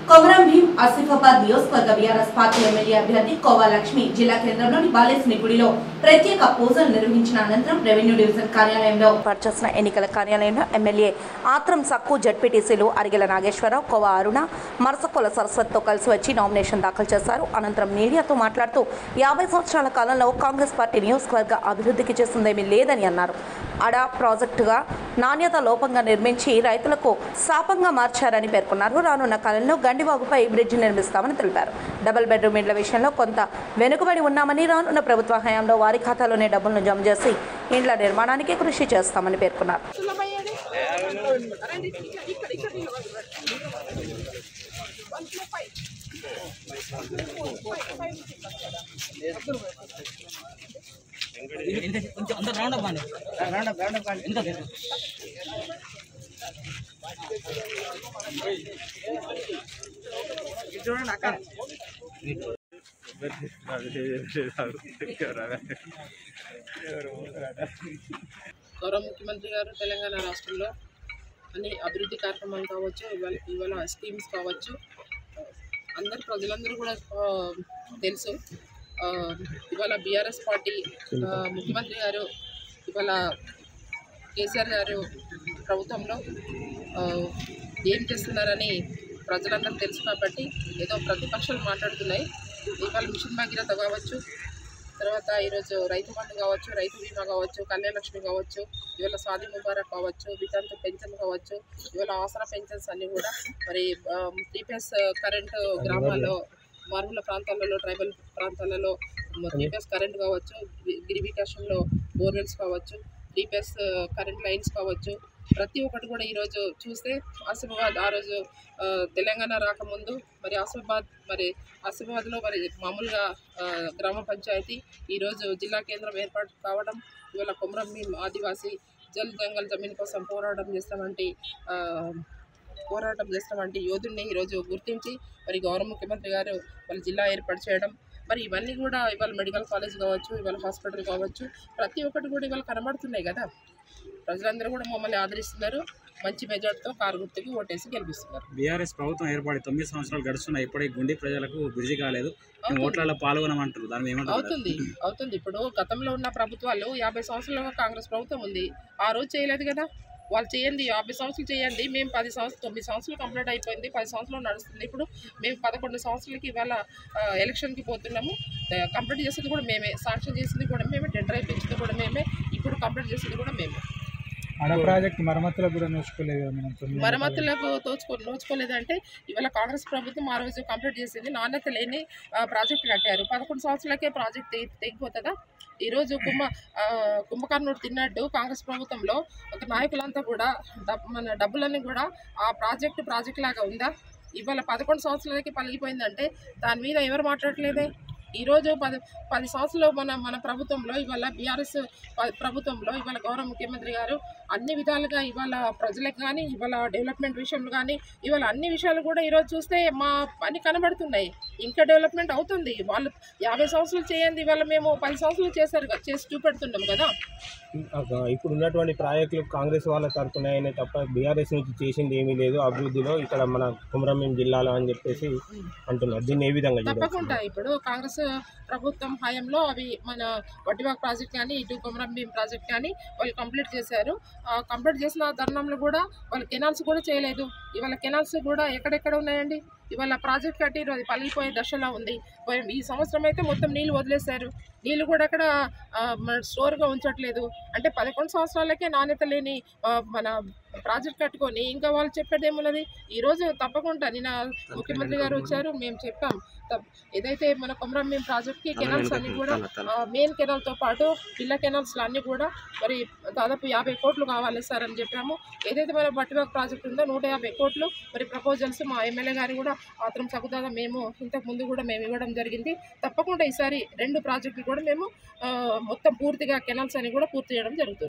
కొమరం భీం ఆసిఫాబాద్ నియోజకవర్గ BRS party MLA అభ్యర్థి కోవా లక్ష్మి జిల్లా కేంద్రంలోని బాలేసిని గుడిలో ప్రత్యేక పూజలు నిర్వహించిన అనంతరం రెవెన్యూ డివిజన్ కార్యాలయంలో ఏర్పాటు చేసిన ఎన్నికల కార్యాలయంలో ఎమ్మెల్యే ఆత్రం సక్కు జడ్పీటీసీలు అరిగెల నాగేశ్వరరావు కోవా అరుణ మరసకొల సరస్వతితో కలిసి వచ్చి నామినేషన్ దాఖలు చేశారు అనంతరం మీడియాతో మాట్లాడుతూ యాభై సంవత్సరాల కాలంలో కాంగ్రెస్ పార్టీ నియోజకవర్గ అభివృద్ధికి చేసిందేమీ లేదని అన్నారు అడా ప్రాజెక్టుగా నాణ్యత లోపంగా నిర్మించి రైతులకు శాపంగా మార్చారని పేర్కొన్నారు రానున్న కాలంలో గండివాగుపై బ్రిడ్జి నిర్మిస్తామని తెలిపారు డబుల్ బెడ్రూమ్ ఇండ్ల విషయంలో కొంత వెనుకబడి ఉన్నామని రానున్న ప్రభుత్వ హయాంలో వారి ఖాతాలోనే డబ్బులను జమ చేసి ఇండ్ల నిర్మాణానికి కృషి చేస్తామని పేర్కొన్నారు కొంచెం అందరు రౌండ్ అప్ అండి రౌండ్ అప్ రౌండ్ అప్ అండి ఇంకా చూడండి అక్కడ గౌరవ ముఖ్యమంత్రి గారు తెలంగాణ రాష్ట్రంలో అన్ని అభివృద్ధి కార్యక్రమాలు కావచ్చు ఇవాళ ఇవాళ స్కీమ్స్ కావచ్చు అందరు ప్రజలందరూ కూడా ఆ, తెలుసు ఆ, ఇవాళ బీఆర్ఎస్ పార్టీ ఆ, ముఖ్యమంత్రి గారు ఇవాళ కేసీఆర్ గారు ప్రభుత్వంలో ఆ, ఏం చేస్తున్నారని ప్రజలందరూ తెలుసు కాబట్టి ఏదో ప్రతిపక్షాలు మాట్లాడుతున్నాయి ఇవాళ మిషన్ భగీరథ కావచ్చు తర్వాత ఈరోజు రైతు బంధు కావచ్చు రైతు బీమా కావచ్చు కళ్యాణ లక్ష్మి కావచ్చు ఇవాళ స్వాది ముబారక్ కావచ్చు వితంతు పెన్షన్ కావచ్చు ఇవాళ ఆసరా పెన్షన్స్ అన్నీ కూడా మరి త్రీపీఎస్ కరెంట్ గ్రామాల్లో మారుమూల ప్రాంతాలలో ట్రైబల్ ప్రాంతాలలో త్రీపీఎస్ కరెంట్ కావచ్చు గి- గిరి వికాసంలో బోర్వెల్స్ కావచ్చు త్రీపీఎస్ కరెంట్ లైన్స్ కావచ్చు ప్రతి ఒక్కటి కూడా ఈరోజు చూస్తే ఆసిఫాబాద్ ఆ రోజు ఆ, తెలంగాణ రాకముందు మరి ఆసిఫాబాద్ మరి ఆసిఫాబాద్లో మరి మామూలుగా ఆ, గ్రామ పంచాయతీ ఈరోజు జిల్లా కేంద్రం ఏర్పాటు కావడం ఇవాళ కొమరం భీం ఆదివాసీ జల్ జంగల్ జమీన్ కోసం పోరాటం చేస్తామంటే ఆ, పోరాటం చేస్తామంటే యోధుడిని ఈరోజు గుర్తించి మరి గౌరవ ముఖ్యమంత్రి గారు వాళ్ళ జిల్లా ఏర్పాటు చేయడం మరి ఇవన్నీ కూడా ఇవాళ మెడికల్ కాలేజ్ కావచ్చు ఇవాళ హాస్పిటల్ కావచ్చు ప్రతి ఒక్కటి కూడా ఇవాళ కనబడుతున్నాయి కదా ప్రజలందరూ కూడా మమ్మల్ని ఆదరిస్తున్నారు మంచి మెజార్టీతో కారు గుర్తుకి ఓటేసి గెలిపిస్తున్నారు బీఆర్ఎస్ ప్రభుత్వం ఏర్పడి తొమ్మిది సంవత్సరాలు గడుస్తున్నాయి ఇప్పటికీ గుండె ప్రజలకు బిజీ కాలేదు మేము అవుతుంది. ఓట్లలో పాల్గొనమంటారు దాని మీద ఏమంటారు అవుతుంది అవుతుంది ఇప్పుడు గతంలో ఉన్న ప్రభుత్వాలు యాభై సంవత్సరాలుగా కాంగ్రెస్ ప్రభుత్వం ఉంది ఆ రోజు చేయలేదు కదా వాళ్ళు చేయండి యాభై సంవత్సరాలు చేయండి మేము పది సంవత్సరాలు తొమ్మిది సంవత్సరాలు కంప్లీట్ అయిపోయింది పది సంవత్సరాలు నడుస్తుంది ఇప్పుడు మేము పదకొండు సంవత్సరాలకి ఇవాళ ఆ, ఎలక్షన్కి పోతున్నాము ఆ, కంప్లీట్ చేసేది కూడా మేమే శాంక్షన్ చేసింది కూడా మేమే టెండర్ అయిపోయింది కూడా మేమే ఇప్పుడు కంప్లీట్ చేసేది కూడా మేమే ఆడ ప్రాజెక్ట్ మరమ్మతులకు కూడా నోచుకోలేదు కదా మనం తొమ్మిది మరమ్మతులకు తోచుకో నోచుకోలేదంటే ఇవాళ కాంగ్రెస్ ప్రభుత్వం ఆ రోజు కంప్లీట్ చేసింది నాణ్యత లేని ఆ, ప్రాజెక్ట్ కట్టారు పదకొండు సంవత్సరాలకే ప్రాజెక్ట్ తెగి తెగిపోతుందా ఈరోజు కుంభ ఆ, కుంభకర్ణుడు తిన్నట్టు కాంగ్రెస్ ప్రభుత్వంలో ఒక నాయకులంతా కూడా డబ్ మన డబ్బులన్నీ కూడా ఆ ప్రాజెక్టు ప్రాజెక్ట్ లాగా ఉందా ఇవాళ పదకొండు సంవత్సరాలకి పలిగిపోయిందంటే దాని మీద ఎవరు మాట్లాడలేదే ఈరోజు పది పది సంవత్సరాలు మన మన ప్రభుత్వంలో ఇవాళ బీఆర్ఎస్ ప్రభుత్వంలో ఇవాళ గౌరవ ముఖ్యమంత్రి గారు అన్ని విధాలుగా ఇవాళ ప్రజలకు కానీ ఇవాళ డెవలప్మెంట్ విషయంలో కానీ ఇవాళ అన్ని విషయాలు కూడా ఈరోజు చూస్తే మా పని కనబడుతున్నాయి ఇంకా డెవలప్మెంట్ అవుతుంది వాళ్ళు యాభై సంవత్సరాలు చేయండి ఇవాళ మేము పది సంవత్సరాలు చేశారు కదా, చేసి చూపెడుతున్నాం కదా ఒక ఇప్పుడు ఉన్నటువంటి ప్రాజెక్టులు కాంగ్రెస్ వాళ్ళ తరఫున అయినా తప్ప బీఆర్ఎస్ నుంచి చేసింది ఏమీ లేదు అభివృద్ధిలో ఇక్కడ మన కుమరంభీం జిల్లాలో అని చెప్పేసి అంటున్నారు దీన్ని ఏ విధంగా చూడాలి తప్పకుండా ఇప్పుడు కాంగ్రెస్ ప్రభుత్వం హయాంలో అవి మన వడ్డివాక్ ప్రాజెక్ట్ కానీ ఇటు కొమరం భీం ప్రాజెక్ట్ కానీ వాళ్ళు కంప్లీట్ చేశారు ఆ కంప్లీట్ చేసిన తరుణంలో కూడా వాళ్ళు కెనాల్స్ కూడా చేయలేదు ఇవాళ కెనాల్స్ కూడా ఎక్కడెక్కడ ఉన్నాయండి ఇవాళ ప్రాజెక్ట్ కట్టి అది పలిగిపోయే దశలో ఉంది పోయి- ఈ సంవత్సరం అయితే మొత్తం నీళ్ళు వదిలేశారు నీళ్ళు కూడా అక్కడ ఆ, మన స్టోర్గా ఉంచట్లేదు అంటే పదకొండు సంవత్సరాలకే నాణ్యత లేని ఆ, మన ప్రాజెక్ట్ కట్టుకొని ఇంకా వాళ్ళు చెప్పేది ఏమున్నది ఈరోజు తప్పకుండా నిన్న ముఖ్యమంత్రి గారు వచ్చారు మేము చెప్పాం తప్- ఏదైతే మన కొమరంభీం ప్రాజెక్ట్కి కెనాల్స్ అన్ని కూడా మెయిన్ కెనాల్తో పాటు పిల్ల కెనాల్స్ అన్నీ కూడా మరి దాదాపు యాభై కోట్లు కావాలి సార్ అని చెప్పాము ఏదైతే మన బట్టివాక్ ప్రాజెక్ట్ ఉందో నూట యాభై కోట్లు మరి ప్రపోజల్స్ మా ఎమ్మెల్యే గారు కూడా ఆత్రం సగుదాదా మేము ఇంతకు ముందు కూడా మేము ఇవ్వడం జరిగింది తప్పకుండా ఈసారి రెండు ప్రాజెక్టులు కూడా మేము ఆ, మొత్తం పూర్తిగా కెనాల్స్ అని కూడా పూర్తి చేయడం జరుగుతుంది